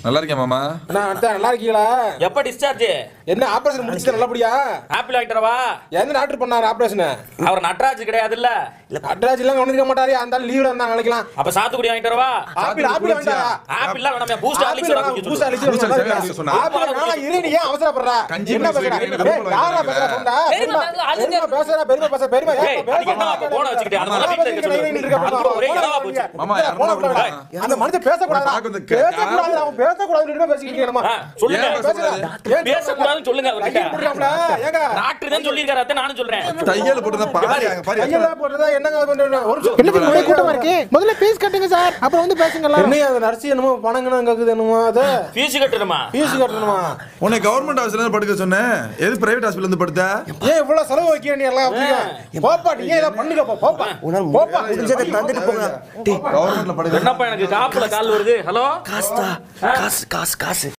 நல்லா இருக்கேன் மாமா என்ன அண்ணா நல்லா இருக்கீங்களா எப்ப டிஸ்சார்ஜ் என்ன ஆபரேஷன் முடிச்சுட்டு நல்லபடியா ஆப்பிள் வாங்கிட்டு வா எந்த டாக்டர் பண்ணாரு ஆபரேஷன் அவர் நட்ராஜ் கிடையாது இல்ல அட்ராஜ் எல்லாம் கவனிக்க மாட்டாரு அந்த லீவ்ல இருந்தா நாளைக்கலாம் அப்ப சாத்துக்குடி வாங்கிட்டு வா ஆப்பிள் ஆப்பிள் வேண்டாம் ஆப்பிள் வேணாம் பூஸ்ட் ஆப்பிள் ஆர்லிக்ஸ் வேணாம், பூஸ்ட் ஆர்லிக்ஸ் பூஸ்ட் வேணாம், ஆர்லிக்ஸ் நல்லா சொன்னா. இருக்கு. ஆப்பிள் வேணாம், இரு, நீ ஏன் அவசரப்படுற? கஞ்சி என்ன குடிச்சு பேசுற? வைக்கிறீங்க, ஏய், ரொம்ப யாரா வைக்கிறாங்க. பேசுறா, சொன்னா? பெரியம்மா, பெரியம்மா, அது பெரியம்மா பேசுறா, பெரியம்மா பேசுறா, பெரியம்மா, ஏய், ஏன் அதுக்கு என்ன பேசுறா? போன வச்சுக்கிட்டு, அது மாதிரி வீட்டுல இருக்க நான் வீட்டுல இருக்க அது ஒரே போறேன். கனவா போச்சு. மாமா, இல்ல, யாரும் போன கூட போறேன். வேணாம். அந்த மனுஷன் பேசக்கூடாதா? நான் பார்க்க வந்து பேசக்கூடாது, அவன் பேசக்கூடாதுன்னு பேசிக்கிட்டு இருக்கேன் நம்ம. ஆ, சொல்லுங்க ஏன் பேசக்கூடாது? ஏன் பேசக்கூடாதுன்னு சொல்லுங்க அவர்கிட்ட கையை பிடிக்காமல, ஏங்க? டாக்டர் தான் சொல்லியிருக்காரு அதான் நானும் சொல்றேன் தையல் போட்டு பாரு அங்க பாரு கையெல்லாம் போட்டுதான் என்னங்க பண்றீங்க? ஒரு நிமிஷம். என்னத்துக்கு ஒரே கூட்டமா இருக்கு முதல்ல ஃபீஸ் கட்டுங்க சார் அப்புறம் வந்து பேசுங்களா என்னையா அந்த நர்ஸ் என்னமோ பணங்கணும் கேக்குது என்னமோ அது ஃபீஸ் கட்டணுமா ஃபீஸ் கட்டணுமா உன்னை கவர்மெண்ட் ஹாஸ்பிட்டல் படுக்க சொன்னேன் எது பிரைவேட் ஹாஸ்பிட்டல் வந்து படுத்த ஏன் இவ்வளவு செலவு வைக்க நீ எல்லாம் அப்படியா? போப்பா நீ ஏன் இதை பண்ணுங்கப்பா போப்பா உன்னால் போப்பா முடிஞ்சதை தந்துட்டு போங்க டேய் கவர்மெண்ட்ல படுக்க என்னப்பா எனக்கு காப்புல கால் வருது ஹலோ காசுடா காசு காசு காசு